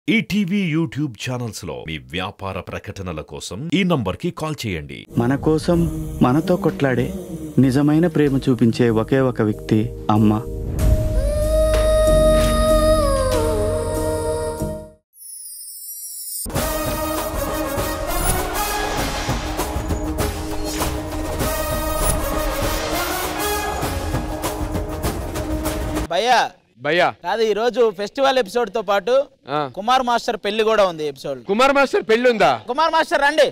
ETV YouTube channels లో మీ వ్యాపార ప్రకటనల కోసం ఈ నంబర్కి కాల్ చేయండి మన కోసం మనతో కొట్లాడే నిజమైన ప్రేమ చూపించే ఒకే ఒక వ్యక్తి అమ్మ భయ్యా భయ్యా కాదు ఈ రోజు ఫెస్టివల్ ఎపిసోడ్ తో పాటు ఆ. కుమార్ మాస్టర్ పెళ్లి కూడా ఉంది ఎపిసోడ్ కుమార్ మాస్టర్ పెళ్ళుందా కుమార్ మాస్టర్ రండి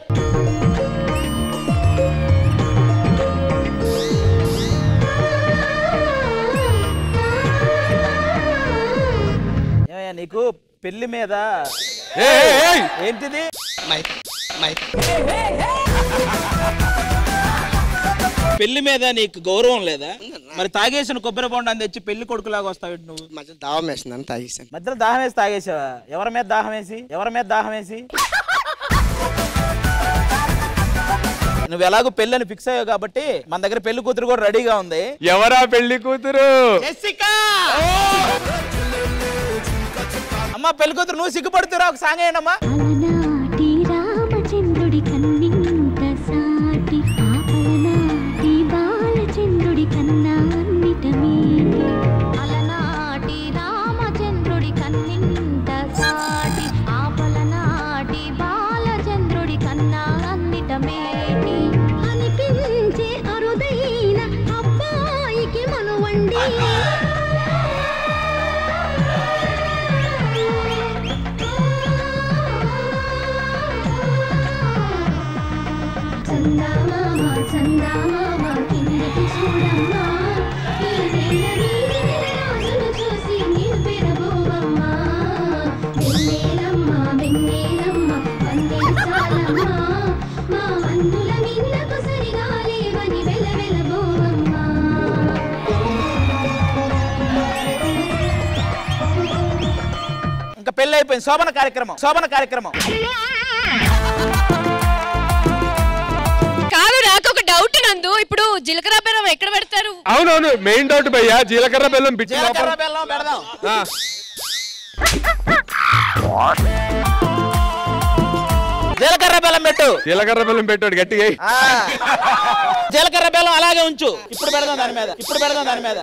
ఏమయ్యా నీకు పెళ్లి మీద ఏయ్, ఏయ్, ఏయ్! ఏంటిది పెళ్లి మీద నీకు గౌరవం లేదా మరి తాగేసిన కొబ్బరి బొండాన్ని తెచ్చి పెళ్లి కొడుకులాగా వస్తావు ఇటు నువ్వు మధ్య దావం వేసిందని తాగేసాను మధ్యలో దాహం వేసి తాగేసావా ఎవరి మీద దాహం వేసి ఎవరి మీద దాహం వేసి నువ్వు ఎలాగో పెళ్ళని ఫిక్స్ అయ్యావు కాబట్టి మన దగ్గర పెళ్లి కూతురు కూడా రెడీగా ఉంది ఎవరా పెళ్లి కూతురు అమ్మా పెళ్లి కూతురు నువ్వు సిగ్గుపడుతురా ఒక సాంగ్ ఏంటమ్మా అలనాటి రామచంద్రుడి కన్నింత సాటి ఆపలనాటి బాలచంద్రుడి కన్నా అన్నిట మేటి అలనాటి రామచంద్రుడి కన్నింత సాటి ఆపలనాటి బాలచంద్రుడి కన్నా అన్నిట మేటి అనిపించే అరుదైన అబ్బాయికి మనువండి చందమామ చందమామ కిందకి చూడమ్మా ఈ నేల వీధిని రాజును చూసి నివ్వెరబోవమ్మా వెన్నెలమ్మ వెన్నెలమ్మ వన్నెలు చాలమ్మా మా వన్నుల మిన్నకు సరిగా లేవని వెలవెలబోవమ్మా ఇంకా పెళ్లి అయిపోయింది శోభన కార్యక్రమం శోభన కార్యక్రమం కాదు నాకు ఒక డౌట్ నందు ఇప్పుడు జీలకర్ర బెల్లం ఎక్కడ పెడతారు అవునవును మెయిన్ డౌట్ భయ్యా జీలకర్ర బెల్లం పిచ్చి జీలకర్ర లోపల బెల్లం పెడదాం ఆ, జీలకర్ర బెల్లం పెట్టు జీలకర్ర బెల్లం పెట్టాడు గట్టిగా ఎయ్. ఆ. జీలకర్ర బెల్లం అలాగే ఉంచు ఇప్పుడు పెడదాం దాని మీద ఇప్పుడు పెడదాం దాని మీద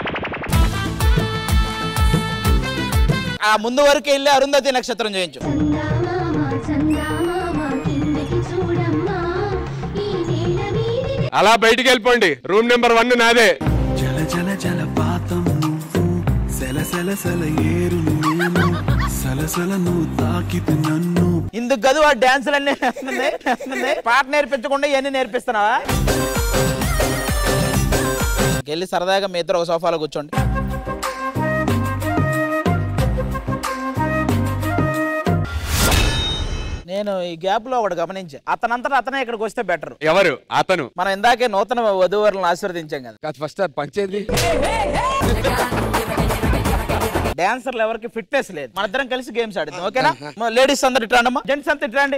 ఆ ముందు వరకు వెళ్ళి అరుంధతి నక్షత్రం చేయించు చందమామ చందమామ కిందకి చూడమ్మా ఈ నేల వీధిని అలా బయటికి వెళ్ళిపోండి రూమ్ నెంబర్ వన్ నాదే జల జల జలపాతం నువ్వు సెల సెల సెల ఏరు నేను సలసల నువ్వు తాకితే నన్ను ఇందుకు గదు ఆ డాన్సులు అన్ని నేర్పిస్తుంది పాట నేర్పించకుండా ఇవన్నీ నేర్పిస్తున్నావా వెళ్ళి సరదాగా మీ ఇద్దరు ఒక సోఫాలో కూర్చోండి నేను ఈ గ్యాప్ లో ఒకటి గమనించా అతనంతటా అతనే ఇక్కడికి వస్తే బెటర్ ఎవరు అతను మనం ఇందాకే నూతన వధువరులను ఆశీర్వదించాం కదా కాదు ఫస్ట్ పంచేది డాన్సర్లు ఎవరికి ఫిట్నెస్ లేదు మన ఇద్దరం కలిసి గేమ్స్ ఆడిద్దాం ఓకేనా లేడీస్ అందరు ఇట్రాండమ్మా జెంట్స్ అంతా ఇట్రాండి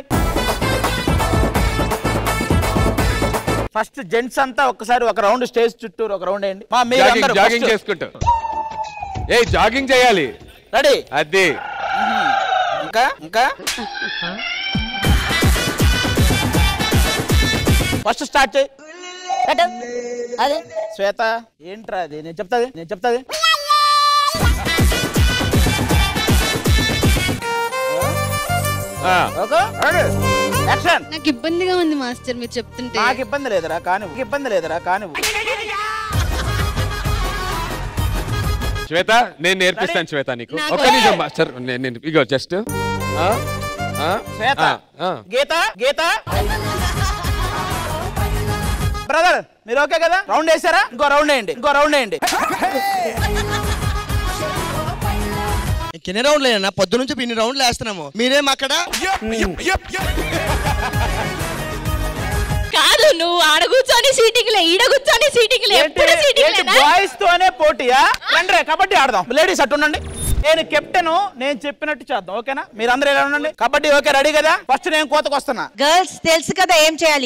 ఫస్ట్ జెంట్స్ అంతా ఒక్కసారి ఒక రౌండ్ స్టేజ్ చుట్టూరు ఒక రౌండ్ వేయండి మా మీరు జాగింగ్ అందరూ జాగింగ్ చేసుకుంటూ ఏ జాగింగ్ చేయాలి రెడీ అది ఇంకా ఇంకా ఫస్ట్ స్టార్ట్ చేయి అదే శ్వేత ఏంట్రా అది నేను చెప్తాది నేను చెప్తాది ఆ, ఓకే రెడీ యాక్షన్ నాకు ఇబ్బందిగా ఉంది మాస్టర్ మీరు చెప్తుంటే నాకు ఇబ్బంది లేదురా కాని ఇబ్బంది లేదురా కాని శ్వేత నేను నేర్పిస్తాను శ్వేత నీకు నాకు ఒక్క నిమిషం మాస్టర్ నేను నేను- ఇగో జస్ట్ శ్వేత గీత గీత బ్రదర్ మీరు ఓకే కదా రౌండ్ వేసారా ఇంకో రౌండ్ వేయండి ఇంకో రౌండ్ వేయండి ఎన్ని రౌండ్లు అయినా పొద్దు నుంచి ఇన్ని రౌండ్లు వేస్తున్నాము మీరేం అక్కడ కాదు నువ్వు ఆడ కూర్చొని సీటింగ్ లే ఈడ కూర్చొని సీటింగ్ లే ఎప్పుడు సీటింగ్ బాయ్స్ తోనే పోటీయా రండి కబడ్డీ ఆడదాం లేడీస్ అటు ఉండండి నేను కెప్టెన్ నేను చెప్పినట్టు చేద్దాం ఓకేనా మీరందరూ ఎలా ఉండండి కబడ్డీ ఓకే రెడీ కదా ఫస్ట్ నేను కోతకు వస్తున్నా గర్ల్స్ తెలుసు కదా ఏం చేయాలి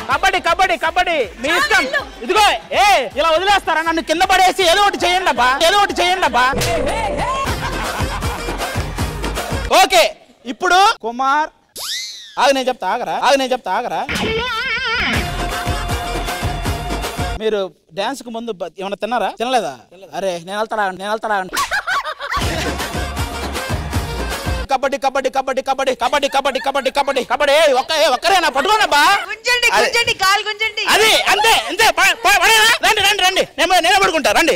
కబడ్డీ కబడ్డీ కబడ్డీ మీ ఇష్టం ఇదిగో ఏ ఇలా వదిలేస్తారా నన్ను కింద పడేసి ఏదో ఒకటి చేయండి అబ్బా ఏదో ఒకటి చేయండి అబ్బా ఓకే ఇప్పుడు కుమార్ ఆగు నేను చెప్తా ఆగరా ఆగు నేను చెప్తా ఆగరా మీరు డాన్స్ కు ముందు బ- ఏమైనా తిన్నారా తినలేదా అరే నేను వెళ్తారా నేను వెళ్తారా కబడ్డీ కబడ్డీ కబడ్డీ కబడ్డీ కబడ్డీ కబడ్డీ కబడ్డీ కబడ్డీ కబడ్డీ ఏయ్, ఒక్క ఏ, ఒక్కరేనా పట్టుకోనబ్బా గుంజండి అదే. గుంజండి కాలు గుంజండి అది అంతే అంతే ప- ప- పడేనా? రండి రండి రండి నేను నేనే పడుకుంటా రండి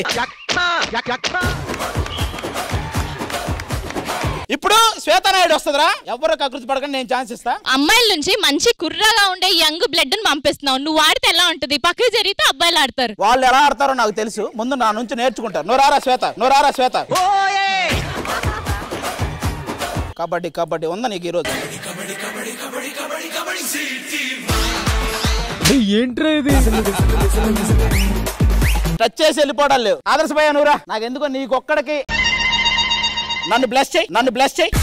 ఇప్పుడు శ్వేతనాయుడు వస్తుందిరా ఎవరు కకృతి పడకండి నేను ఛాన్స్ ఇస్తా అమ్మాయిల నుంచి మంచి కుర్రగా ఉండే యంగ్ బ్లడ్ ని పంపిస్తున్నావు నువ్వు ఆడితే ఎలా ఉంటది పక్కకి జరిగితే అబ్బాయిలు ఆడతారు వాళ్ళు ఎలా ఆడతారో నాకు తెలుసు ముందు నా నుంచి నేర్చుకుంటారు నువ్వు రారా శ్వేత నువ్వు రారా శ్వేత కబడ్డీ కబడ్డీ ఉందా నీకు ఈరోజు టచ్ చేసి వెళ్ళిపోవడం లేవు ఆదర్శపోయా నువ్వురా నాకు ఎందుకో నీకొక్కడికి నన్ను బ్లెస్ చేయి నన్ను బ్లెస్ చేయి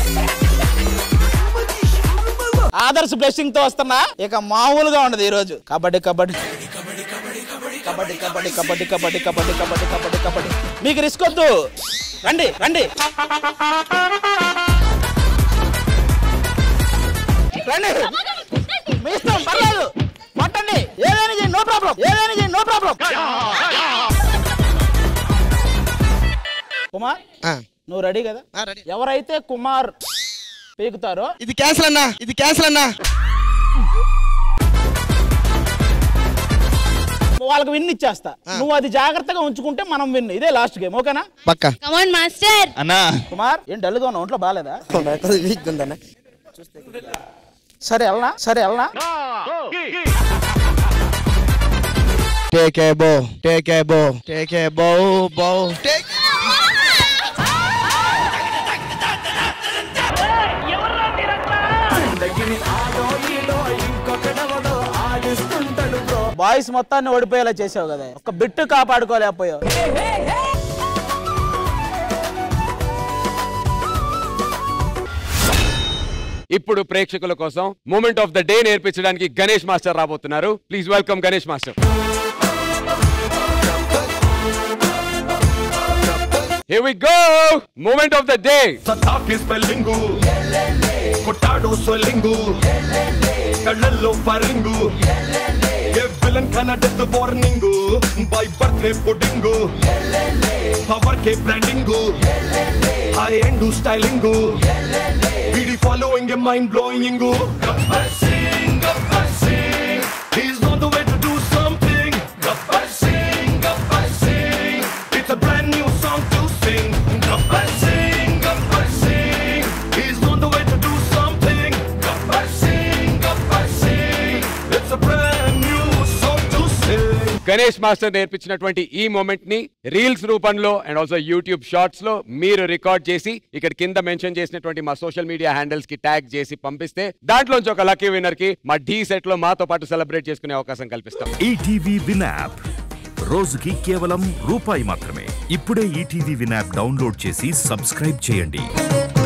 ఆదర్శ బ్లెస్సింగ్ తో వస్తున్నా ఇక మామూలుగా ఉండదు ఈ రోజు కబడ్డీ కబడ్డీ కబడ్డీ కబడ్డీ కబడ్డీ కబడ్డీ కబడ్డీ కబడ్డీ కబడ్డీ కబడ్డీ మీకు రిస్క్ వద్దు రండి రండి రండి మీ ఇష్టం పర్లేదు కొట్టండి ఏదైనా చేయండి నో ప్రాబ్లం ఏదైనా చేయండి నో ప్రాబ్లం కుమార్ ఆ, నువ్వు రెడీ కదా ఆ, రెడీ. ఎవరైతే కుమార్ పీకుతారో ఇది క్యాన్సిల్ అన్నా ఇది క్యాన్సిల్ అన్నా వాళ్ళకి విన్ ఇచ్చేస్తా నువ్వు అది జాగ్రత్తగా ఉంచుకుంటే మనం విన్ ఇదే లాస్ట్ గేమ్ ఓకేనా పక్క కమాన్ మాస్టర్ అన్నా కుమార్ ఏం డల్గా ఉన్నావు ఒంట్లో బాగాలేదా వీక్ ఉందన్నా సరే వెళ్ళనా సరే వెళ్ళనా టేక్ ఏ బో టేక్ ఏ బో టేక్ ఏ బో బో టేక్ బాయ్స్ మొత్తాన్ని ఓడిపోయేలా చేసావు కదా ఒక బిట్టు కాపాడుకోలేకపోయావు ఇప్పుడు ప్రేక్షకుల కోసం మూమెంట్ ఆఫ్ ద డే నేర్పించడానికి గణేష్ మాస్టర్ రాబోతున్నారు please welcome Ganesh master Here we go! Moment of the day! ಸತಾಕಿ ಸ್ಪೆಲ್ಲಿಂಗು ಕೊಟ್ಟಾಡೋ ಸೊಲ್ಲಿಂಗು ಕಳ್ಳಲ್ಲೋ ಫರಿಂಗು ವಿಲನ್ ಕನ್ನಡದ warning by birthday pudding power ಕೆ ಬ್ರ್ಯಾಂಡಿಂಗು ಹೈ ಎಂಡು ಸ್ಟೈಲಿಂಗು ಬಿಡಿ following mind blowing Gabbar Singh Gabbar Singh He's on the way to do something Gabbar Singh, Gabbar Singh It's a brand new song to sing Gabbar Singh, Gabbar Singh He's on the way to do something Gabbar Singh, Gabbar Singh It's a brand new song to sing Ganesh master నేర్పించినటువంటి ఈ moment ని reels రూపంలో and also YouTube shorts లో మీరు record చేసి ఇక్కడ కింద mention చేసినటువంటి మా సోషల్ మీడియా హ్యాండిల్స్ కి ట్యాగ్ చేసి పంపిస్తే దాంట్లోంచి ఒక లక్కీ విన్నర్ కి మా ఢీ సెట్ లో మాతో పాటు సెలబ్రేట్ చేసుకునే అవకాశం కల్పిస్తాం ఈటీవీ విన్ యాప్ రోజుకి కేవలం రూపాయి మాత్రమే ఇప్పుడే ఈటీవీ విన్ యాప్ డౌన్లోడ్ చేసి సబ్స్క్రైబ్ చేయండి